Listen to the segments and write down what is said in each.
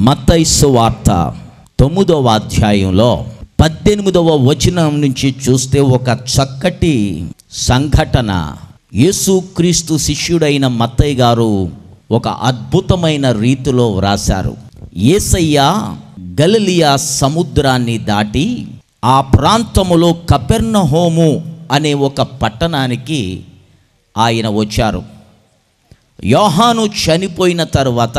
మత్తైసు వార్త తొమ్మిదవ అధ్యాయంలో పద్దెనిమిదవ వచనం నుంచి చూస్తే ఒక చక్కటి సంఘటన యేసుక్రీస్తు శిష్యుడైన మత్తయ్య గారు ఒక అద్భుతమైన రీతిలో వ్రాశారు ఏసయ్య గలిలియా సముద్రాన్ని దాటి ఆ ప్రాంతములో కపెర్నహోము అనే ఒక పట్టణానికి ఆయన వచ్చారు యోహాను చనిపోయిన తరువాత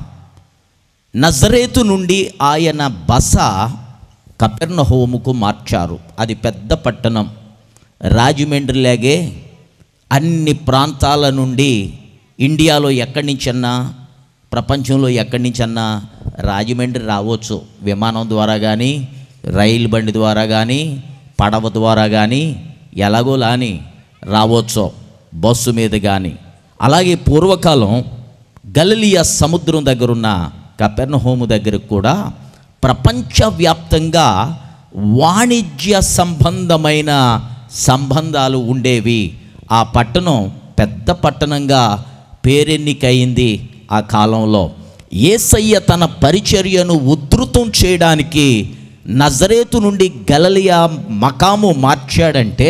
నజరేతు నుండి ఆయన బస కపెర్నహోముకు మార్చారు అది పెద్ద పట్టణం రాజమండ్రిలాగే అన్ని ప్రాంతాల నుండి ఇండియాలో ఎక్కడి నుంచన్నా ప్రపంచంలో ఎక్కడి నుంచన్నా రాజమండ్రి రావచ్చు విమానం ద్వారా కానీ రైలు బండి ద్వారా కానీ పడవ ద్వారా కానీ ఎలాగో లాని రావచ్చు బస్సు మీద కానీ అలాగే పూర్వకాలం గలిలియా సముద్రం దగ్గరున్న కపెర్నహోము దగ్గరకు కూడా ప్రపంచవ్యాప్తంగా వాణిజ్య సంబంధమైన సంబంధాలు ఉండేవి ఆ పట్టణం పెద్ద పట్టణంగా పేరెన్నికయింది ఆ కాలంలో ఏసయ్య తన పరిచర్యను ఉధృతం చేయడానికి నజరేతు నుండి గలలియా మకాము మార్చాడంటే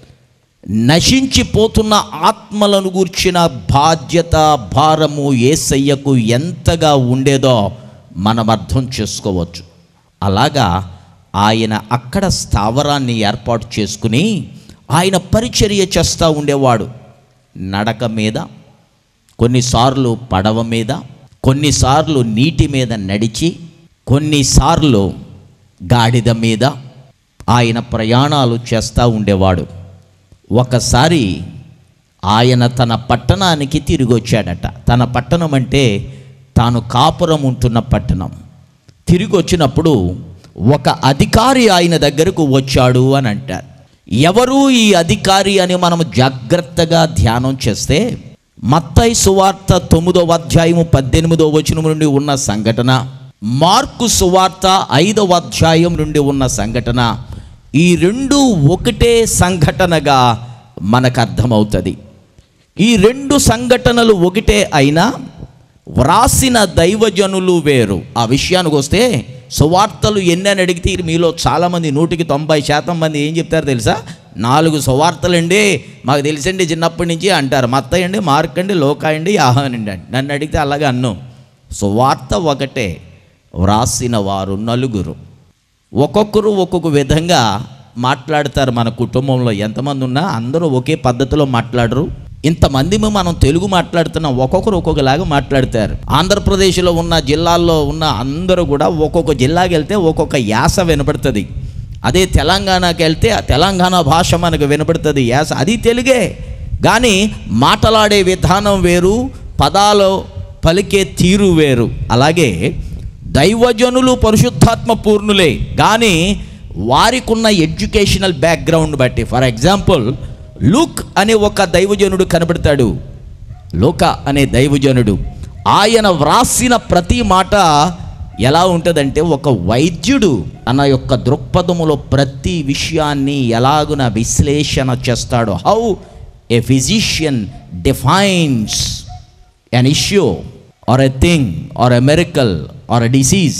నశించిపోతున్న ఆత్మలను గూర్చిన బాధ్యత భారము ఏసయ్యకు ఎంతగా ఉండేదో మనం అర్థం చేసుకోవచ్చు అలాగా ఆయన అక్కడ స్థావరాన్ని ఏర్పాటు చేసుకుని ఆయన పరిచర్య చేస్తూ ఉండేవాడు నడక మీద కొన్నిసార్లు పడవ మీద కొన్నిసార్లు నీటి మీద నడిచి కొన్నిసార్లు గాడిద మీద ఆయన ప్రయాణాలు చేస్తూ ఉండేవాడు ఒకసారి ఆయన తన పట్టణానికి తిరిగి వచ్చాడట తన పట్టణం అంటే తాను కాపురం ఉంటున్న పట్టణం తిరిగి వచ్చినప్పుడు ఒక అధికారి ఆయన దగ్గరకు వచ్చాడు అని అంటారు ఎవరు ఈ అధికారి అని మనం జాగ్రత్తగా ధ్యానం చేస్తే మత్తయి సువార్త తొమ్మిదవ అధ్యాయము పద్దెనిమిదవ వచనం నుండి ఉన్న సంఘటన మార్కు సువార్త ఐదవ అధ్యాయం నుండి ఉన్న సంఘటన ఈ రెండు ఒకటే సంఘటనగా మనకు అర్థమవుతుంది ఈ రెండు సంఘటనలు ఒకటే అయినా వ్రాసిన దైవజనులు వేరు ఆ విషయానికి వస్తే సువార్తలు ఎన్ని అని అడిగితే మీలో చాలామంది నూటికి తొంభై శాతం మంది ఏం చెప్తారు తెలుసా నాలుగు సువార్తలండి మాకు తెలిసండి చిన్నప్పటి నుంచి అంటారు మత్తయ్య అండి మార్కండి లోకాయండి యాహానండి అండి నన్ను అడిగితే అలాగే అన్నం సువార్త ఒకటే వ్రాసిన వారు నలుగురు ఒక్కొక్కరు ఒక్కొక్క విధంగా మాట్లాడతారు మన కుటుంబంలో ఎంతమంది ఉన్నా అందరూ ఒకే పద్ధతిలో మాట్లాడరు ఇంతమంది మనం తెలుగు మాట్లాడుతున్నాం ఒక్కొక్కరు ఒక్కొక్కలాగా మాట్లాడతారు ఆంధ్రప్రదేశ్లో ఉన్న జిల్లాల్లో ఉన్న అందరూ కూడా ఒక్కొక్క జిల్లాకి వెళ్తే ఒక్కొక్క యాస వినపడుతుంది అదే తెలంగాణకి వెళ్తే ఆ తెలంగాణ భాష మనకు వినపడుతుంది యాస అది తెలుగే కానీ మాట్లాడే విధానం వేరు పదాలు పలికే తీరు వేరు అలాగే దైవజనులు పరిశుద్ధాత్మ పూర్ణులే కానీ వారికి ఉన్న ఎడ్యుకేషనల్ బ్యాక్గ్రౌండ్ బట్టి ఫర్ ఎగ్జాంపుల్ లూక్ అనే ఒక దైవజనుడు కనబడతాడు లోక అనే దైవజనుడు ఆయన వ్రాసిన ప్రతి మాట ఎలా ఉంటుందంటే ఒక వైద్యుడు అన్న యొక్క దృక్పథములో ప్రతి విషయాన్ని ఎలాగున విశ్లేషణ చేస్తాడు how a physician defines an issue or a thing or a miracle or a disease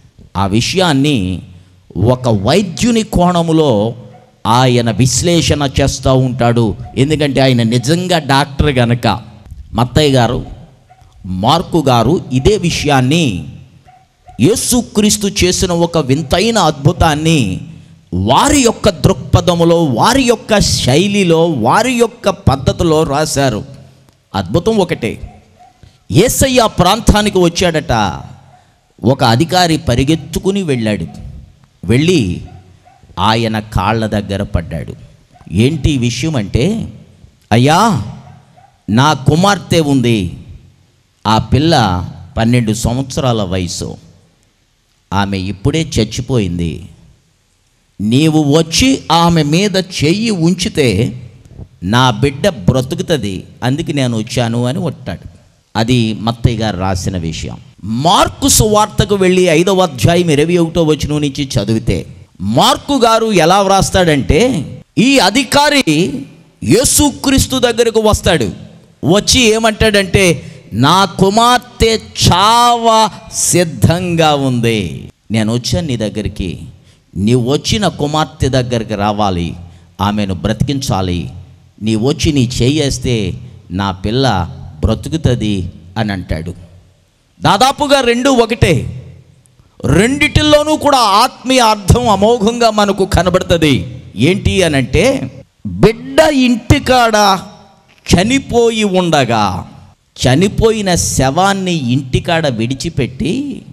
ఆ విషయాన్ని ఒక వైద్యుని కోణములో ఆయన విశ్లేషణ చేస్తూ ఉంటాడు ఎందుకంటే ఆయన నిజంగా డాక్టర్ గనక మత్తయ్య గారు మార్కు గారు ఇదే విషయాన్ని యేసుక్రీస్తు చేసిన ఒక వింతైన అద్భుతాన్ని వారి యొక్క దృక్పథములో వారి యొక్క శైలిలో వారి యొక్క పద్ధతిలో రాశారు అద్భుతం ఒకటే ఏసయ్య ఆ ప్రాంతానికి వచ్చాడట ఒక అధికారి పరిగెత్తుకుని వెళ్ళాడు వెళ్ళి ఆయన కాళ్ళ దగ్గర పడ్డాడు ఏంటి ఈ విషయం అంటే అయ్యా నా కుమార్తె ఉంది ఆ పిల్ల పన్నెండు సంవత్సరాల వయసు ఆమె ఇప్పుడే చచ్చిపోయింది నీవు వచ్చి ఆమె మీద చెయ్యి ఉంచితే నా బిడ్డ బ్రతుకుతుంది అందుకే నేను వచ్చాను అని కొట్టాడు అది మత్తయ్య గారు రాసిన విషయం మార్కు సువార్తకు వెళ్ళి ఐదవ అధ్యాయం ఇరవై ఒకటో వచనం నుంచి చదివితే మార్కు గారు ఎలా వ్రాస్తాడంటే ఈ అధికారి యేసుక్రీస్తు దగ్గరకు వస్తాడు వచ్చి ఏమంటాడంటే నా కుమార్తె చావ సిద్ధంగా ఉంది నేను వచ్చాను నీ దగ్గరికి నీవు వచ్చిన కుమార్తె దగ్గరికి రావాలి ఆమెను బ్రతికించాలి నీ వచ్చి నీ చేయేస్తే నా పిల్ల బ్రతుకుతుంది అని అంటాడు దాదాపుగా రెండు ఒకటే రెండిటిల్లోనూ కూడా ఆత్మీయ అర్థం అమోఘంగా మనకు కనబడుతుంది ఏంటి అనంటే బిడ్డ ఇంటికాడ చనిపోయి ఉండగా చనిపోయిన శవాన్ని ఇంటికాడ విడిచిపెట్టి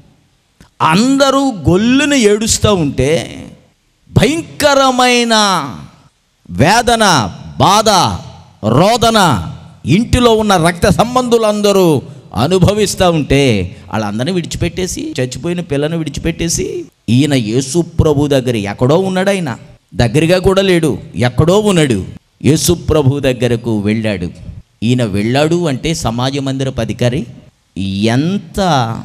అందరూ గొల్లును ఏడుస్తూ ఉంటే భయంకరమైన వేదన బాధ రోదన ఇంటిలో ఉన్న రక్త సంబంధులందరూ అనుభవిస్తూ ఉంటే వాళ్ళందరినీ విడిచిపెట్టేసి చచ్చిపోయిన పిల్లను విడిచిపెట్టేసి ఈయన యేసు ప్రభు దగ్గర ఎక్కడో ఉన్నాడు ఆయన దగ్గరగా కూడా లేడు ఎక్కడో ఉన్నాడు యేసు ప్రభు దగ్గరకు వెళ్ళాడు ఈయన వెళ్ళాడు అంటే సమాజ మందిరపు అధికారి ఎంత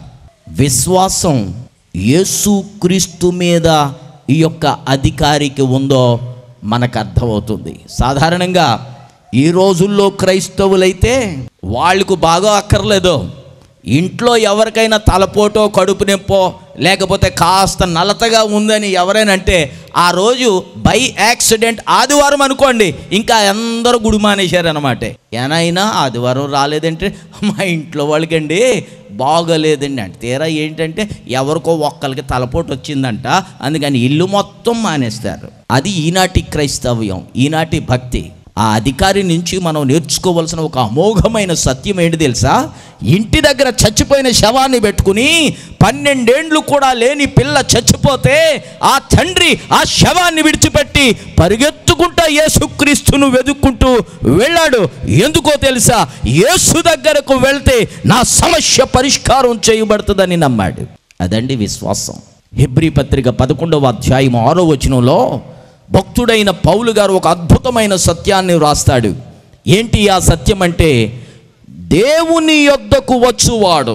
విశ్వాసం యేసుక్రీస్తు మీద ఈ యొక్క అధికారికి ఉందో మనకు అర్థమవుతుంది సాధారణంగా ఈ రోజుల్లో క్రైస్తవులైతే వాళ్ళకు బాగా అక్కర్లేదు ఇంట్లో ఎవరికైనా తలపోటో కడుపు నొప్పో లేకపోతే కాస్త నలతగా ఉందని ఎవరైనా అంటే ఆ రోజు బై యాక్సిడెంట్ ఆదివారం అనుకోండి ఇంకా అందరూ గుడి మానేశారనమాట ఏనైనా ఆదివారం రాలేదంటే మా ఇంట్లో వాళ్ళకండి బాగోలేదండి అంటే తీరా ఏంటంటే ఎవరికో ఒక్కరికి తలపోటు వచ్చిందంట అందుకని ఇల్లు మొత్తం మానేస్తారు అది ఈనాటి క్రైస్తవ్యం ఈనాటి భక్తి ఆ అధికారి నుంచి మనం నేర్చుకోవాల్సిన ఒక అమోఘమైన సత్యం ఏంటి తెలుసా ఇంటి దగ్గర చచ్చిపోయిన శవాన్ని పెట్టుకుని పన్నెండేండ్లు కూడా లేని పిల్ల చచ్చిపోతే ఆ తండ్రి ఆ శవాన్ని విడిచిపెట్టి పరిగెత్తుకుంటా యేసుక్రీస్తును వెతుక్కుంటూ వెళ్ళాడు ఎందుకో తెలుసా యేసు దగ్గరకు వెళ్తే నా సమస్య పరిష్కారం చేయబడుతుందని నమ్మాడు అదండి విశ్వాసం హెబ్రి పత్రిక పదకొండవ అధ్యాయం ఆరో వచనంలో భక్తుడైన పౌలు గారు ఒక అద్భుతమైన సత్యాన్ని వ్రాస్తాడు ఏంటి ఆ సత్యం అంటే దేవుని యొద్దకు వచ్చువాడు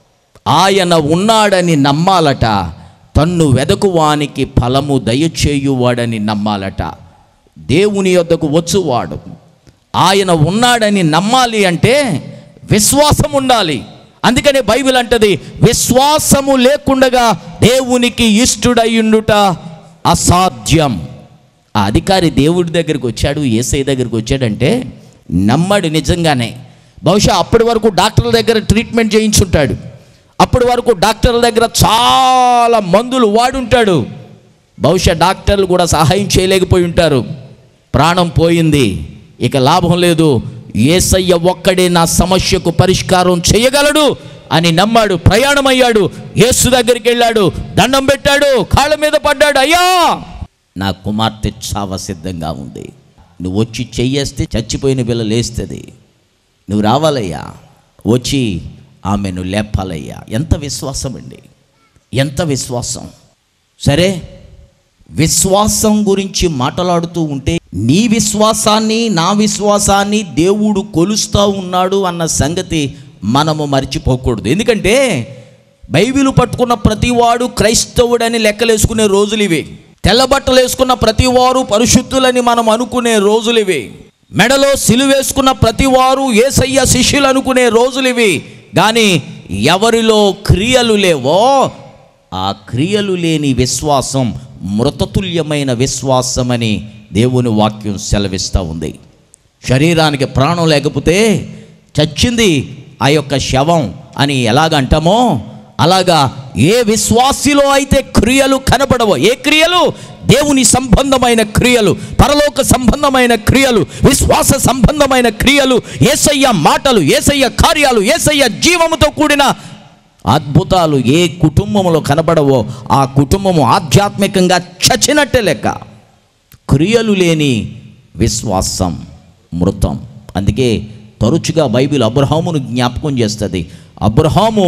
ఆయన ఉన్నాడని నమ్మాలట తన్ను వెదకువానికి ఫలము దయచేయువాడని నమ్మాలట దేవుని యొద్దకు వచ్చువాడు ఆయన ఉన్నాడని నమ్మాలి అంటే విశ్వాసం ఉండాలి అందుకనే బైబిల్ అంటది విశ్వాసము లేకుండగా దేవునికి ఇష్టుడయ్యుండుట అసాధ్యం ఆ అధికారి దేవుడి దగ్గరికి వచ్చాడు ఏసై దగ్గరికి వచ్చాడంటే నమ్మడు నిజంగానే బహుశా అప్పటి వరకు డాక్టర్ల దగ్గర ట్రీట్మెంట్ చేయించుంటాడు అప్పటి వరకు డాక్టర్ల దగ్గర చాలా మందులు వాడుంటాడు బహుశా డాక్టర్లు కూడా సహాయం చేయలేకపోయి ఉంటారు ప్రాణం పోయింది ఇక లాభం లేదు ఏసయ్య ఒక్కడే నా సమస్యకు పరిష్కారం చేయగలడు అని నమ్మాడు ప్రయాణమయ్యాడు యేసు దగ్గరికి వెళ్ళాడు దండం పెట్టాడు కాళ్ళ మీద పడ్డాడు అయ్యా నా కుమార్తె చావ సిద్ధంగా ఉంది నువ్వు వచ్చి చెయ్యేస్తే చచ్చిపోయిన పిల్ల లేస్తుంది నువ్వు రావాలయ్యా వచ్చి ఆమెను లేపాలయ్యా ఎంత విశ్వాసం అండి ఎంత విశ్వాసం సరే విశ్వాసం గురించి మాట్లాడుతూ ఉంటే నీ విశ్వాసాన్ని నా విశ్వాసాన్ని దేవుడు కొలుస్తూ ఉన్నాడు అన్న సంగతి మనము మర్చిపోకూడదు ఎందుకంటే బైబిల్ పట్టుకున్న ప్రతివాడు క్రైస్తవుడని లెక్కలేసుకునే రోజులు ఇవి తెల్లబట్టలు వేసుకున్న ప్రతివారు పరిశుద్ధులని మనం అనుకునే రోజులు ఇవి మెడలో సిలువేసుకున్న ప్రతివారు ఏసయ్య శిష్యులు అనుకునే రోజులు ఇవి కానీ ఎవరిలో క్రియలు లేవో ఆ క్రియలు లేని విశ్వాసం మృతతుల్యమైన విశ్వాసమని దేవుని వాక్యం సెలవిస్తూ ఉంది శరీరానికి ప్రాణం లేకపోతే చచ్చింది ఆ యొక్క శవం అని ఎలాగంటామో అలాగా ఏ విశ్వాసిలో అయితే క్రియలు కనబడవో ఏ క్రియలు దేవుని సంబంధమైన క్రియలు పరలోక సంబంధమైన క్రియలు విశ్వాస సంబంధమైన క్రియలు ఏసయ్య మాటలు ఏసయ్య కార్యాలు ఏసయ్య జీవముతో కూడిన అద్భుతాలు ఏ కుటుంబంలో కనబడవో ఆ కుటుంబము ఆధ్యాత్మికంగా చచ్చినట్టే లెక్క క్రియలు లేని విశ్వాసం మృతం అందుకే తరచుగా బైబిల్ అబ్రహామును జ్ఞాపకం చేస్తుంది అబ్రహాము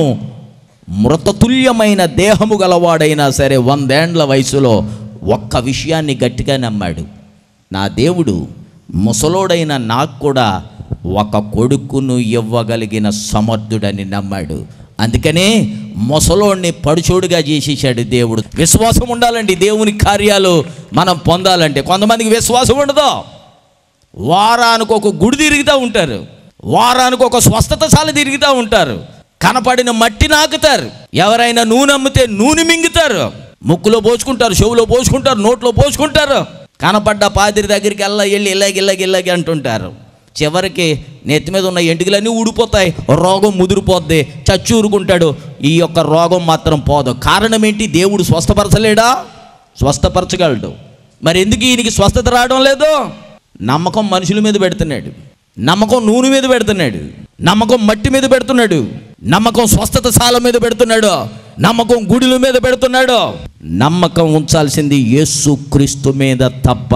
మృతతుల్యమైన దేహము గలవాడైనా సరే వందేండ్ల వయసులో ఒక్క విషయాన్ని గట్టిగా నమ్మాడు నా దేవుడు ముసలోడైన నాకు కూడా ఒక కొడుకును ఇవ్వగలిగిన సమర్థుడని నమ్మాడు అందుకనే ముసలోడిని పడుచోడుగా చేసేసాడు దేవుడు విశ్వాసం ఉండాలండి దేవుని కార్యాలు మనం పొందాలంటే కొంతమందికి విశ్వాసం ఉండదు వారానికి ఒక గుడి తిరుగుతూ ఉంటారు వారానికి ఒక స్వస్థతశాల తిరుగుతూ ఉంటారు కనపడిన మట్టి నాకుతారు ఎవరైనా నూనె అమ్మితే నూనె మింగుతారు ముక్కులో పోసుకుంటారు చెవులో పోసుకుంటారు నోట్లో పోసుకుంటారు కనపడ్డ పాదిరి దగ్గరికి వెళ్ళ వెళ్ళి ఇలాగ ఇలాగ ఇలాగ అంటుంటారు చివరికి నెత్తి మీద ఉన్న ఎంటుకలన్నీ ఊడిపోతాయి రోగం ముదిరిపోద్ది చచ్చి ఊరుకుంటాడు ఈ యొక్క రోగం మాత్రం పోదు కారణం ఏంటి దేవుడు స్వస్థపరచలేడా స్వస్థపరచగలడు మరి ఎందుకు ఈయనకి స్వస్థత రావడం లేదు నమ్మకం మనుషుల మీద పెడుతున్నాడు నమ్మకం నూనె మీద పెడుతున్నాడు నమ్మకం మట్టి మీద పెడుతున్నాడు నమ్మకం స్వస్థత సాల మీద పెడుతున్నాడు నమ్మకం గుడిల మీద పెడుతున్నాడు నమ్మకం ఉంచాల్సింది యేసు క్రీస్తు మీద తప్ప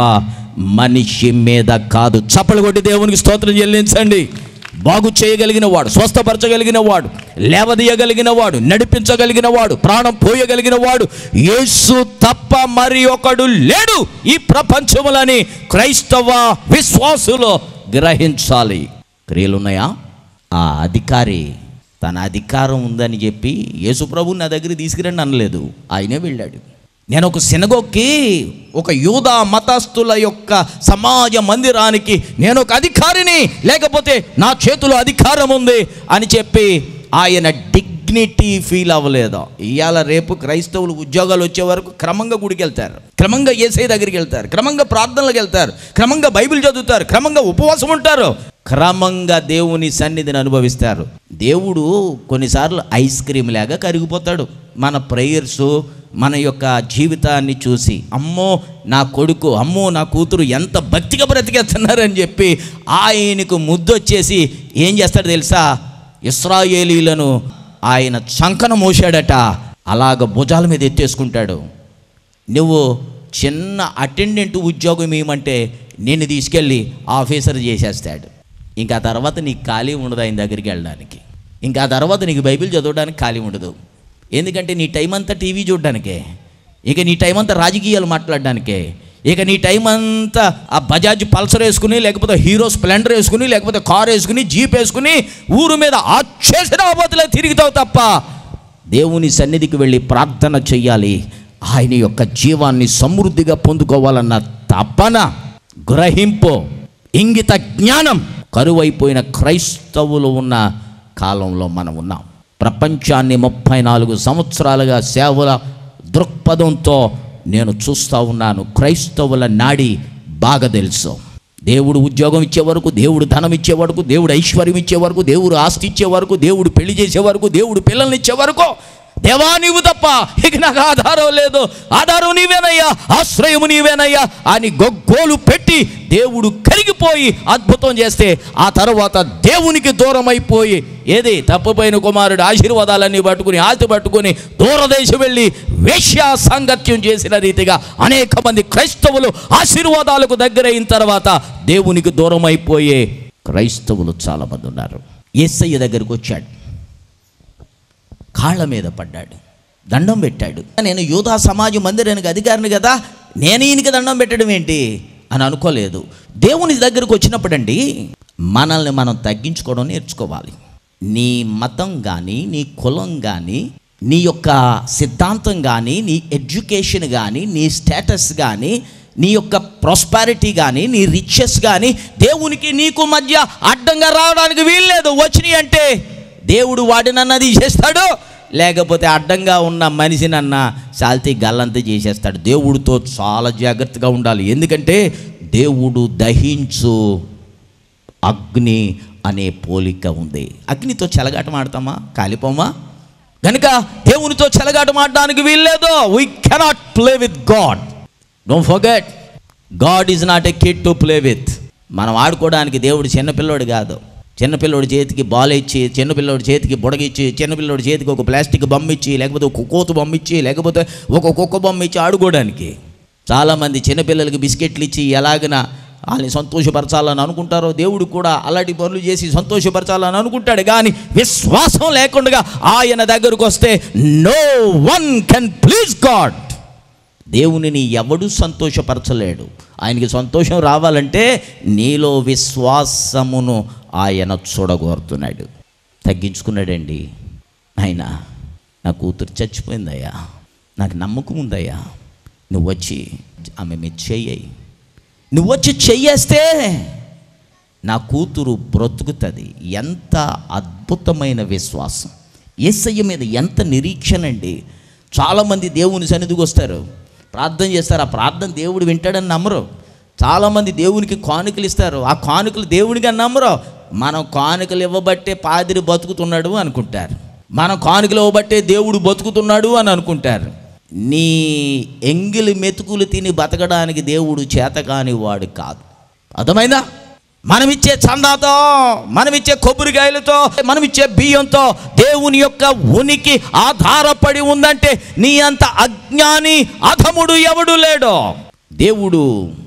మనిషి మీద కాదు చప్పలు కొట్టి దేవునికి స్తోత్రం చెల్లించండి బాగు చేయగలిగిన వాడు స్వస్థపరచగలిగిన వాడు లేవదీయగలిగిన వాడు నడిపించగలిగిన వాడు ప్రాణం పోయగలిగిన వాడు యేసు తప్ప మరి ఒకడు లేడు ఈ ప్రపంచములని క్రైస్తవ విశ్వాసులు గ్రహించాలి క్రియలున్నాయా ఆ అధికారి తన అధికారం ఉందని చెప్పి యేసుప్రభు నా దగ్గర తీసుకురండి అనలేదు ఆయనే వెళ్ళాడు నేను ఒక సినగొక్కి ఒక యూదా మతస్థుల యొక్క సమాజ మందిరానికి నేను ఒక అధికారిని లేకపోతే నా చేతిలో అధికారం ఉంది అని చెప్పి ఆయన డిగ్నిటీ ఫీల్ అవ్వలేదు ఇవాళ రేపు క్రైస్తవులు ఉద్యోగాలు వచ్చే వరకు క్రమంగా గుడికి వెళ్తారు క్రమంగా ఏసై దగ్గరికి వెళ్తారు క్రమంగా ప్రార్థనలకు వెళ్తారు క్రమంగా బైబిల్ చదువుతారు క్రమంగా ఉపవాసం ఉంటారు క్రమంగా దేవుని సన్నిధిని అనుభవిస్తారు దేవుడు కొన్నిసార్లు ఐస్ క్రీమ్ లాగా కరిగిపోతాడు మన ప్రేయర్స్ మన యొక్క జీవితాన్ని చూసి అమ్మో నా కొడుకు అమ్మో నా కూతురు ఎంత భక్తిగా బ్రతికేస్తున్నారని చెప్పి ఆయనకు ముద్దొచ్చేసి ఏం చేస్తాడు తెలుసా ఇస్రాయేలీలను ఆయన చంకన మోసాడట అలాగ భుజాల మీద ఎత్తేసుకుంటాడు నువ్వు చిన్న అటెండెంట్ ఉద్యోగం ఏమంటే నిన్ను తీసుకెళ్ళి ఆఫీసర్ చేసేస్తాడు ఇంకా ఆ తర్వాత నీకు ఖాళీ ఉండదు ఆయన దగ్గరికి వెళ్ళడానికి ఇంకా ఆ తర్వాత నీకు బైబిల్ చదవడానికి ఖాళీ ఉండదు ఎందుకంటే నీ టైం అంతా టీవీ చూడడానికే ఇక నీ టైం అంతా రాజకీయాలు మాట్లాడడానికే ఇక నీ టైం అంతా ఆ బజాజ్ పల్సర్ వేసుకుని లేకపోతే హీరో స్ప్లెండర్ వేసుకుని లేకపోతే కార్ వేసుకుని జీప్ వేసుకుని ఊరు మీద ఆచేసిన ఆపదలే తిరుగుతావు తప్ప దేవుని సన్నిధికి వెళ్ళి ప్రార్థన చెయ్యాలి ఆయన యొక్క జీవాన్ని సమృద్ధిగా పొందుకోవాలన్న తపన గ్రహింపు ఇంగిత జ్ఞానం కరువైపోయిన క్రైస్తవులు ఉన్న కాలంలో మనం ఉన్నాం ప్రపంచాన్ని ముప్పై నాలుగు సంవత్సరాలుగా సేవల దృక్పథంతో నేను చూస్తూ ఉన్నాను క్రైస్తవుల నాడి బాగా తెలుసు దేవుడు ఉద్యోగం ఇచ్చే వరకు దేవుడు ధనం ఇచ్చే వరకు దేవుడు ఐశ్వర్యం ఇచ్చే వరకు దేవుడు ఆస్తి ఇచ్చే వరకు దేవుడు పెళ్లి చేసే వరకు దేవుడు పిల్లల్ని ఇచ్చే వరకు దేవా నీవు తప్ప ఇక నాకు ఆధారం లేదు ఆధారం నీవేనయ్యా ఆశ్రయము నీవేనయ్యా అని గొగ్గోలు పెట్టి దేవుడు కరిగిపోయి అద్భుతం చేస్తే ఆ తర్వాత దేవునికి దూరం అయిపోయి ఏది తప్పుపోయిన కుమారుడు ఆశీర్వాదాలన్నీ పట్టుకుని ఆస్తి పట్టుకుని దూరదేశం వెళ్ళి వేశ్యా సాంగత్యం చేసిన రీతిగా అనేక మంది క్రైస్తవులు ఆశీర్వాదాలకు దగ్గరైన తర్వాత దేవునికి దూరం అయిపోయే క్రైస్తవులు చాలామంది ఉన్నారు ఏసయ్య దగ్గరికి వచ్చాడు కాళ్ళ మీద పడ్డాడు దండం పెట్టాడు నేను యూదా సమాజ మందిరానికి అధికారిని కదా నేను ఈయనకి దండం పెట్టడం ఏంటి అని అనుకోలేదు దేవుని దగ్గరకు వచ్చినప్పుడండి మనల్ని మనం తగ్గించుకోవడం నేర్చుకోవాలి నీ మతం కానీ నీ కులం కానీ నీ యొక్క సిద్ధాంతం కానీ నీ ఎడ్యుకేషన్ కానీ నీ స్టేటస్ కానీ నీ యొక్క ప్రాస్పారిటీ కానీ నీ రిచెస్ కానీ దేవునికి నీకు మధ్య అడ్డంగా రావడానికి వీల్లేదు వచ్చినాయి అంటే దేవుడు వాడినన్నా తీసేస్తాడు లేకపోతే అడ్డంగా ఉన్న మనిషినన్న శాల్తీ గల్లంతా చేసేస్తాడు దేవుడితో చాలా జాగ్రత్తగా ఉండాలి ఎందుకంటే దేవుడు దహించు అగ్ని అనే పోలిక ఉంది అగ్నితో చెలగాటం ఆడతామా కాలిపోమా కనుక దేవునితో చెలగాటం ఆడడానికి వీల్లేదు we cannot play with God don't forget God is not a kid to play with మనం ఆడుకోవడానికి దేవుడు చిన్నపిల్లోడు కాదు చిన్నపిల్లోడి చేతికి బాల్ ఇచ్చి చిన్నపిల్లోడి చేతికి బుడగిచ్చి చిన్నపిల్లోడి చేతికి ఒక ప్లాస్టిక్ బొమ్మ ఇచ్చి లేకపోతే ఒక కోతు బొమ్మ ఇచ్చి లేకపోతే ఒక కుక్క బొమ్మ ఇచ్చి ఆడుకోవడానికి చాలామంది చిన్నపిల్లలకి బిస్కెట్లు ఇచ్చి ఎలాగన వాళ్ళని సంతోషపరచాలని అనుకుంటారో దేవుడు కూడా అలాంటి పనులు చేసి సంతోషపరచాలని అనుకుంటాడు కానీ విశ్వాసం లేకుండా ఆయన దగ్గరకు వస్తే no one can please God దేవునిని ఎవడు సంతోషపరచలేడు ఆయనకి సంతోషం రావాలంటే నీలో విశ్వాసమును ఆయన చూడగోరుతున్నాడు తగ్గించుకున్నాడండి ఆయన నా కూతురు చచ్చిపోయిందయ్యా నాకు నమ్మకం ఉందయ్యా నువ్వు వచ్చి ఆమె మీద చెయ్యి నువ్వు వచ్చి చెయ్యేస్తే నా కూతురు బ్రతుకుతుంది ఎంత అద్భుతమైన విశ్వాసం ఏసయ్య మీద ఎంత నిరీక్షణ అండి చాలామంది దేవుని సన్నిధికి వస్తారు ప్రార్థన చేస్తారు ఆ ప్రార్థన దేవుడు వింటాడని నమ్మరు చాలామంది దేవునికి కానుకలు ఇస్తారు ఆ కానుకలు దేవునికి అని నమ్మరు మనం కానుకలు ఇవ్వబట్టే పాదిరి బతుకుతున్నాడు అనుకుంటారు మనం కానుకలు ఇవ్వబట్టే దేవుడు బతుకుతున్నాడు అని అనుకుంటారు నీ ఎంగిలి మెతుకులు తిని బతకడానికి దేవుడు చేతకాని వాడు కాదు అర్థమైందా మనమిచ్చే చందాతో మనమిచ్చే కొబ్బరికాయలతో మనమిచ్చే బియ్యంతో దేవుని యొక్క ఉనికి ఆధారపడి ఉందంటే నీ అంత అజ్ఞాని అధముడు ఎవడు లేడో దేవుడు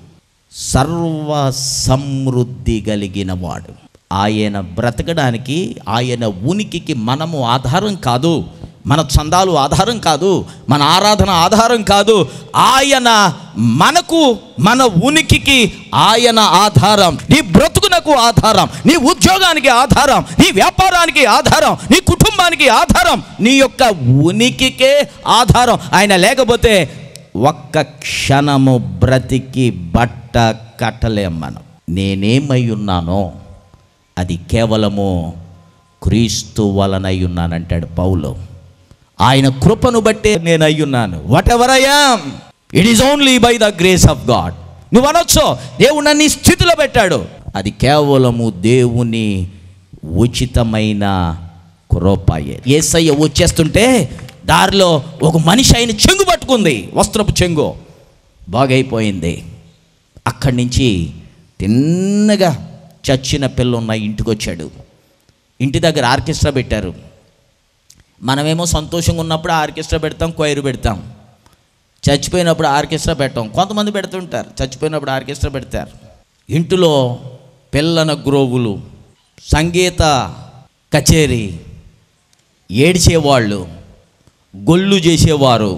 సర్వ సమృద్ధి కలిగిన వాడు ఆయన బ్రతకడానికి ఆయన ఉనికికి మనము ఆధారం కాదు మన చందాలు ఆధారం కాదు మన ఆరాధన ఆధారం కాదు ఆయన మనకు మన ఉనికికి ఆయన ఆధారం నీ బ్రతుకునకు ఆధారం నీ ఉద్యోగానికి ఆధారం నీ వ్యాపారానికి ఆధారం నీ కుటుంబానికి ఆధారం నీ యొక్క ఉనికికే ఆధారం ఆయన లేకపోతే ఒక్క క్షణము బ్రతికి బట్ట కట్టలేం మనం నేనేమై ఉన్నానో అది కేవలము క్రీస్తు వలనై ఉన్నానంటాడు పౌలు ఆయన కృపను బట్టే నేను అయ్యున్నాను whatever I'm it is only by the grace of God నువ్వు అనొచ్చు దేవుడు నన్ను ఈ స్థితిలో పెట్టాడు అది కేవలము దేవుని ఉచితమైన కృపయే ఏసయ్య వచ్చేస్తుంటే దారిలో ఒక మనిషి ఆయన చెంగు పట్టుకుంది వస్త్రపు చెంగు బాగైపోయింది అక్కడి నుంచి తిన్నగా చచ్చిన పిల్ల ఉన్న ఇంటికి వచ్చాడు ఇంటి దగ్గర ఆర్కెస్ట్రా పెట్టారు మనమేమో సంతోషంగా ఉన్నప్పుడు ఆర్కెస్ట్రా పెడతాం కొయిరు పెడతాం చచ్చిపోయినప్పుడు ఆర్కెస్ట్రా పెట్టాం కొంతమంది పెడుతుంటారు చచ్చిపోయినప్పుడు ఆర్కెస్ట్రా పెడతారు ఇంటిలో పిల్లన గ్రోవులు సంగీత కచేరీ ఏడ్చేవాళ్ళు గొల్లు చేసేవారు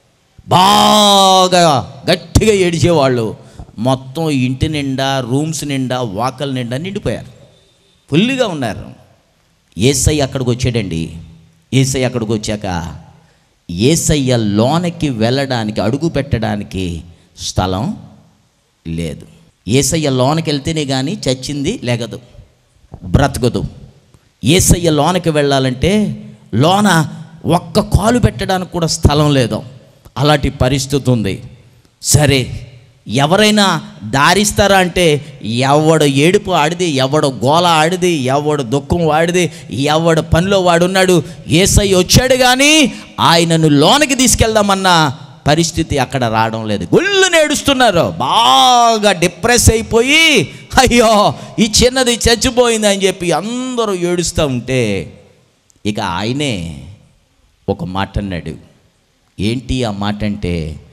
బాగా గట్టిగా ఏడిచేవాళ్ళు మొత్తం ఇంటి నిండా రూమ్స్ నిండా వాకల నిండా నిండిపోయారు ఫుల్గా ఉన్నారు ఏసై అక్కడికి వచ్చాడండి ఏసై అక్కడికి వచ్చాక ఏసయ్య లోనకి వెళ్ళడానికి అడుగు పెట్టడానికి స్థలం లేదు ఏసయ్య లోనకి వెళ్తేనే కానీ చచ్చింది లేగదు బ్రతకదు ఏసయ్య లోనకి వెళ్ళాలంటే లోన ఒక్క కాలు పెట్టడానికి కూడా స్థలం లేదు అలాంటి పరిస్థితి ఉంది సరే ఎవరైనా దారిస్తారా అంటే ఎవడు ఏడుపు ఆడిది ఎవడు గోల ఆడిది ఎవడు దుఃఖం వాడిది ఎవడు పనిలో వాడున్నాడు ఏసై వచ్చాడు కానీ ఆయనను లోనకి తీసుకెళ్దామన్న పరిస్థితి అక్కడ రావడం లేదు గుళ్ళు నేడుస్తున్నారు బాగా డిప్రెస్ అయిపోయి అయ్యో ఈ చిన్నది చచ్చిపోయింది అని చెప్పి అందరూ ఏడుస్తూ ఉంటే ఇక ఆయనే ఒక మాట అన్నాడు ఏంటి ఆ మాట అంటే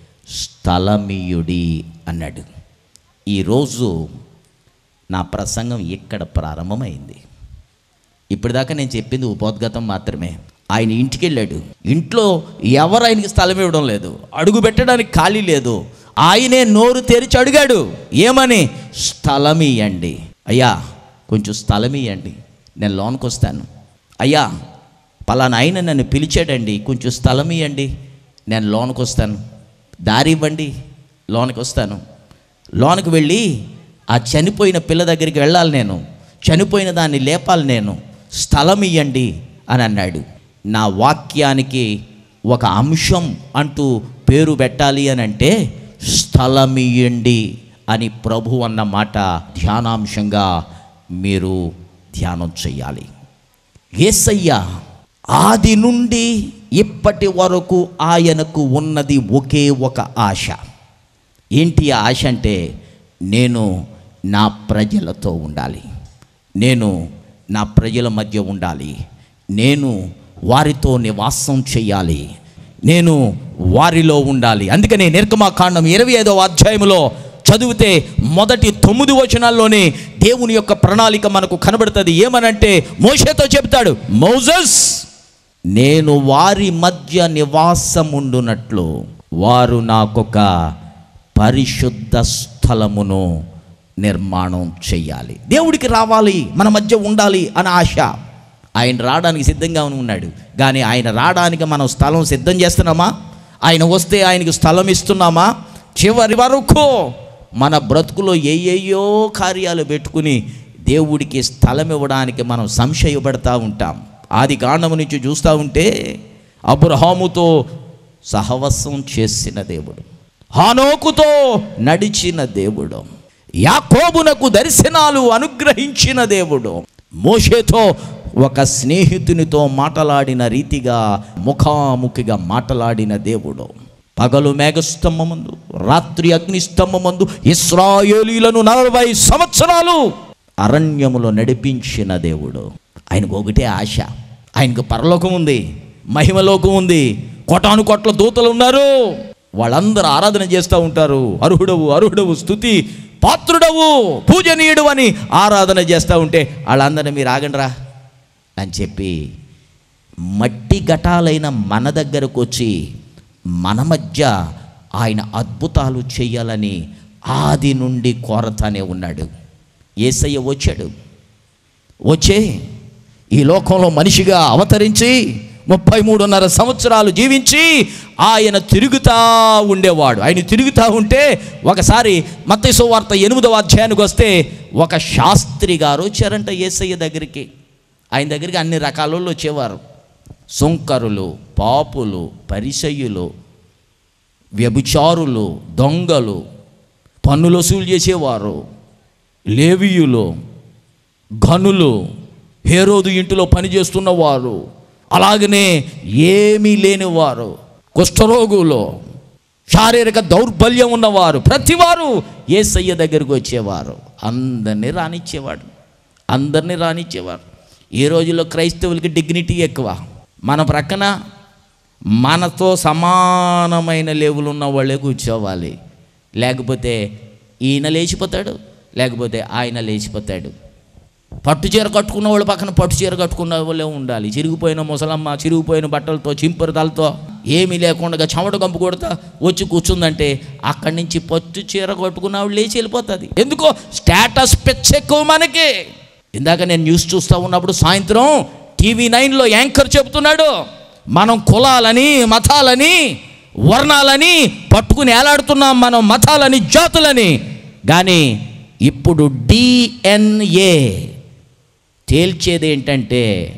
స్థలమీయుడి అన్నాడు ఈరోజు నా ప్రసంగం ఇక్కడ ప్రారంభమైంది ఇప్పటిదాకా నేను చెప్పింది ఉపోద్గతం మాత్రమే ఆయన ఇంటికి వెళ్ళాడు ఇంట్లో ఎవరు ఆయనకి స్థలం ఇవ్వడం లేదు అడుగు పెట్టడానికి ఖాళీ లేదు ఆయనే నోరు తెరిచి అడిగాడు ఏమని స్థలం ఇవ్వండి అయ్యా కొంచెం స్థలం ఇవ్వండి నేను లోనికి వస్తాను అయ్యా పలానా ఆయన నన్ను పిలిచాడండి కొంచెం స్థలం ఇవ్వండి నేను లోనికి వస్తాను దారి ఇవ్వండి లోనికి వస్తాను లోనికి వెళ్ళి ఆ చనిపోయిన పిల్ల దగ్గరికి వెళ్ళాలి నేను చనిపోయిన దాన్ని లేపాలి నేను స్థలం ఇయ్యండి అని అన్నాడు నా వాక్యానికి ఒక అంశం అంటూ పేరు పెట్టాలి అని అంటే స్థలం ఇయ్యండి అని ప్రభు అన్న మాట ధ్యానాంశంగా మీరు ధ్యానం చేయాలి యేసయ్య ఆది నుండి ఇప్పటి వరకు ఆయనకు ఉన్నది ఒకే ఒక ఆశ ఏంటి ఆ ఆశ అంటే నేను నా ప్రజలతో ఉండాలి నేను నా ప్రజల మధ్య ఉండాలి నేను వారితో నివాసం చేయాలి నేను వారిలో ఉండాలి అందుకనే నిర్గమాకాండం ఇరవై ఐదవ అధ్యాయంలో చదివితే మొదటి తొమ్మిది వచనాల్లోనే దేవుని యొక్క ప్రణాళిక మనకు కనబడుతుంది ఏమనంటే మోషేతో చెప్తాడు మౌజస్ నేను వారి మధ్య నివాసముండునట్లు వారు నాకొక పరిశుద్ధ స్థలమును నిర్మాణం చెయ్యాలి దేవుడికి రావాలి మన మధ్య ఉండాలి అని ఆశ ఆయన రావడానికి సిద్ధంగా ఉన్నాడు కానీ ఆయన రావడానికి మనం స్థలం సిద్ధం చేస్తున్నామా ఆయన వస్తే ఆయనకి స్థలం ఇస్తున్నామా చివరి వరకు మన బ్రతుకులో ఏయేయో కార్యాలు పెట్టుకుని దేవుడికి స్థలం ఇవ్వడానికి మనం సంశయపడతా ఉంటాం ఆది కాండము నుంచి చూస్తూ ఉంటే అబ్రహాముతో సహవసం చేసిన దేవుడు హానోకుతో నడిచిన దేవుడు యాకోబునకు దర్శనాలు అనుగ్రహించిన దేవుడు మోషేతో ఒక స్నేహితునితో మాటలాడిన రీతిగా ముఖాముఖిగా మాటలాడిన దేవుడు పగలు మేఘస్తంభమందు రాత్రి అగ్నిస్తంభమందు ఇస్రాయేలీలను నలభై సంవత్సరాలు అరణ్యములో నడిపించిన దేవుడు ఆయనకు ఒకటే ఆశ ఆయనకు పరలోకం ఉంది మహిమలోకం ఉంది కోటాను కోట్ల దూతలు ఉన్నారు వాళ్ళందరూ ఆరాధన చేస్తూ ఉంటారు అర్హుడవు అర్హుడవు స్థుతి పాత్రుడవు పూజనీయుడు అని ఆరాధన చేస్తూ ఉంటే వాళ్ళందరినీ మీరు ఆగండిరా అని చెప్పి మట్టి ఘటాలైన మన దగ్గరకు వచ్చి మన మధ్య ఆయన అద్భుతాలు చేయాలని ఆది నుండి కోరతానే ఉన్నాడు ఏసయ్య వచ్చాడు వచ్చే ఈ లోకంలో మనిషిగా అవతరించి ముప్పై మూడున్నర సంవత్సరాలు జీవించి ఆయన తిరుగుతా ఉండేవాడు ఆయన తిరుగుతూ ఉంటే ఒకసారి మత్తయి వార్త ఎనిమిదవ అధ్యాయానికి వస్తే ఒక శాస్త్రి గారు వచ్చారంట ఏసయ్య దగ్గరికి ఆయన దగ్గరికి అన్ని రకాల వాళ్ళు వచ్చేవారు సుంకరులు పాపులు పరిసయ్యులు వ్యభిచారులు దొంగలు పన్నులు వసూలు చేసేవారు లేవీయులు ఘనులు హేరోదు ఇంటిలో పనిచేస్తున్న వారు అలాగనే ఏమీ లేనివారు కుష్ఠరోగులు శారీరక దౌర్బల్యం ఉన్నవారు ప్రతివారు ఏసయ్య దగ్గరికి వచ్చేవారు అందరినీ రానిచ్చేవాడు అందరినీ రానిచ్చేవారు ఈ రోజుల్లో క్రైస్తవులకి డిగ్నిటీ ఎక్కువ మన ప్రక్కన మనతో సమానమైన లెవెల్ ఉన్న వాళ్ళే కూర్చోవాలి లేకపోతే ఈయన లేచిపోతాడు లేకపోతే ఆయన లేచిపోతాడు పట్టు చీర కట్టుకున్న వాళ్ళు పక్కన పట్టు చీర కట్టుకున్న వాళ్ళే ఉండాలి చిరిగిపోయిన ముసలమ్మ చిరిగిపోయిన బట్టలతో చింపురతలతో ఏమీ లేకుండా చెమట కంపు కొడతా వచ్చి కూర్చుందంటే అక్కడి నుంచి పట్టు చీర కట్టుకున్న ఆవిడ లేచి వెళ్ళిపోతుంది ఎందుకో స్టేటస్ పిచ్చ ఎక్కువ మనకి ఇందాక నేను న్యూస్ చూస్తూ ఉన్నప్పుడు సాయంత్రం టీవీ నైన్లో యాంకర్ చెబుతున్నాడు మనం కులాలని మతాలని వర్ణాలని పట్టుకుని ఏలాడుతున్నాం మనం మతాలని జాతులని కానీ ఇప్పుడు డిఎన్ఏ తేల్చేది ఏంటంటే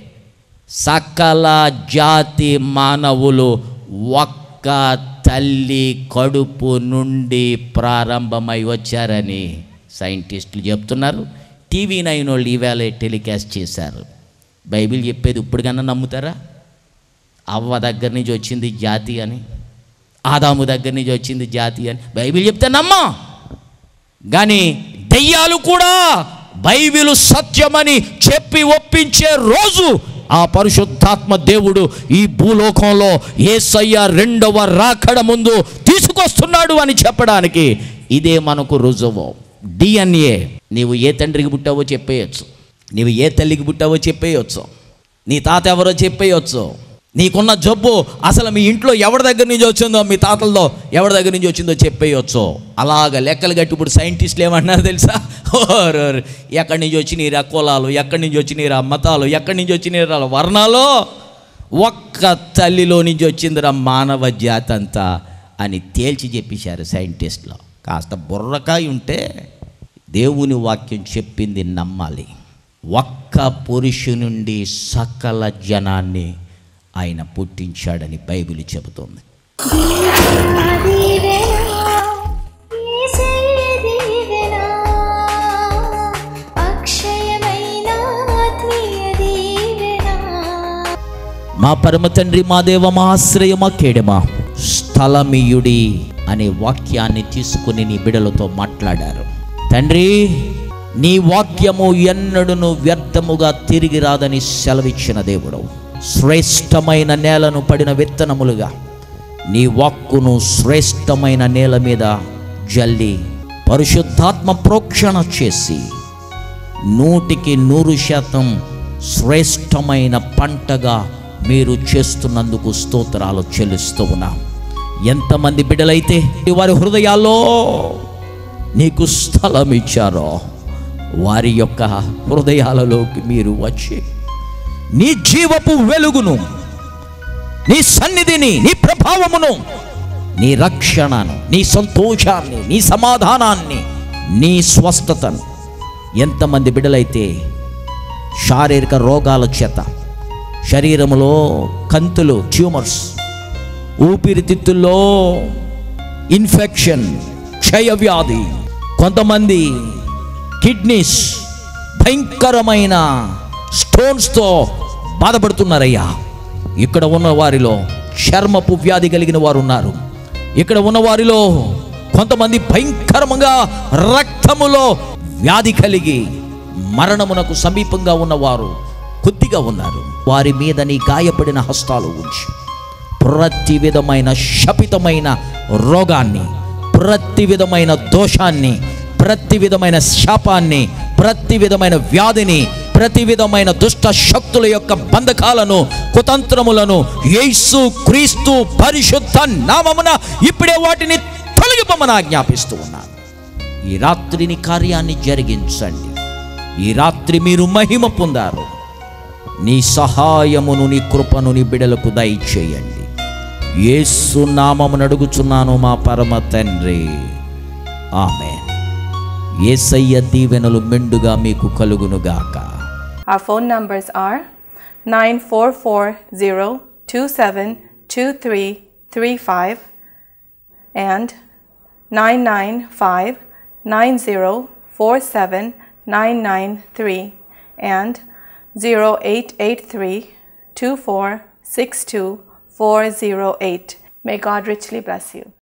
సకల జాతి మానవులు ఒక్క తల్లి కడుపు నుండి ప్రారంభమై వచ్చారని సైంటిస్టులు చెప్తున్నారు టీవీ నైన్ వాళ్ళు ఈవేళ టెలికాస్ట్ చేశారు బైబిల్ చెప్పేది ఇప్పటికన్నా నమ్ముతారా అవ్వ దగ్గర నుంచి వచ్చింది జాతి అని ఆదాము దగ్గర నుంచి వచ్చింది జాతి అని బైబిల్ చెప్తే నమ్మా కానీ దెయ్యాలు కూడా బైబిలు సత్యమని చెప్పి ఒప్పించే రోజు ఆ పరిశుద్ధాత్మ దేవుడు ఈ భూలోకంలో ఏసయ్య రెండవ రాకడ ముందు తీసుకొస్తున్నాడు అని చెప్పడానికి ఇదే మనకు రుజువు డిఎన్ఏ నీవు ఏ తండ్రికి పుట్టావో చెప్పేయచ్చు నీవు ఏ తల్లికి పుట్టావో చెప్పేయచ్చు నీ తాత ఎవరో చెప్పేయచ్చు నీకున్న జబ్బు అసలు మీ ఇంట్లో ఎవరి దగ్గర నుంచి వచ్చిందో మీ తాతలతో ఎవరి దగ్గర నుంచి వచ్చిందో చెప్పేయచ్చు అలాగ లెక్కలు కట్టి ఇప్పుడు సైంటిస్టులు ఏమన్నారు తెలుసా ఓర్ ఓర్, ఎక్కడి నుంచి వచ్చినాయిరా కులాలు ఎక్కడి నుంచి వచ్చినాయిరా మతాలు ఎక్కడి నుంచి వచ్చినాయిరా వర్ణాలు ఒక్క తల్లిలో నుంచి వచ్చిందిరా మానవ జాతి అంతా అని తేల్చి చెప్పేశారు సైంటిస్టులు కాస్త బుర్రకాయ ఉంటే దేవుని వాక్యం చెప్పింది నమ్మాలి ఒక్క పురుషు నుండి సకల జనాన్ని ఆయన పుట్టించాడని బైబిల్ చెబుతోంది దీవెనా యేసయ్య దీవెనా అక్షయమైన ఆత్మీయ దీవెనా మా పరమ తండ్రి మా దేవ మా ఆశ్రయ మా కేడమా స్థలమీయుడి అనే వాక్యాన్ని తీసుకుని నీ బిడలతో మాట్లాడారు తండ్రి నీ వాక్యము ఎన్నడును వ్యర్థముగా తిరిగి రాదని సెలవిచ్చిన దేవుడు శ్రేష్టమైన నేలను పడిన విత్తనములుగా నీ వాక్కును శ్రేష్టమైన నేల మీద జల్లి పరిశుద్ధాత్మ ప్రోక్షణ చేసి నూటికి నూరు శాతం శ్రేష్టమైన పంటగా మీరు చేస్తున్నందుకు స్తోత్రాలు చెల్లిస్తూ ఉన్నాం ఎంతమంది బిడ్డలైతే వారి హృదయాల్లో నీకు స్థలం ఇచ్చారో వారి యొక్క హృదయాలలోకి మీరు వచ్చి నీ జీవపు వెలుగును నీ సన్నిధిని నీ ప్రభావమును నీ రక్షణను నీ సంతోషాన్ని నీ సమాధానాన్ని నీ స్వస్థతను ఎంతమంది బిడ్డలైతే శారీరక రోగాల చేత శరీరంలో కంతులు ట్యూమర్స్ ఊపిరితిత్తుల్లో ఇన్ఫెక్షన్ క్షయవ్యాధి కొంతమంది కిడ్నీస్ భయంకరమైన స్టోన్స్తో బాధపడుతున్నారయ్యా ఇక్కడ ఉన్న వారిలో చర్మపు వ్యాధి కలిగిన వారు ఉన్నారు ఇక్కడ ఉన్న వారిలో కొంతమంది భయంకరంగా రక్తములో వ్యాధి కలిగి మరణమునకు సమీపంగా ఉన్నవారు కొద్దిగా ఉన్నారు వారి మీద నీ గాయపడిన హస్తాలు ఉంచి ప్రతి విధమైన శపితమైన రోగాన్ని ప్రతి విధమైన దోషాన్ని ప్రతి విధమైన శాపాన్ని ప్రతి విధమైన వ్యాధిని ప్రతి విధమైన దుష్ట శక్తుల యొక్క బంధకాలను కుతంత్రములను యేసు క్రీస్తు పరిశుద్ధ నామమున ఇప్పుడే వాటిని తొలగిపోమని ఆజ్ఞాపిస్తూ ఉన్నాను ఈ రాత్రిని కార్యాన్ని జరిగించండి ఈ రాత్రి మీరు మహిమ పొందారు నీ సహాయమును నీ కృపను నీ బిడలకు దయచేయండి యేసు నామమును అడుగుచున్నాను మా పరమ తండ్రి ఆమె ఏసయ్య దీవెనలు మెండుగా మీకు కలుగునుగాక Our phone numbers are 944-027-2335 and 995-9047-993 and 0883-2462-408. May God richly bless you.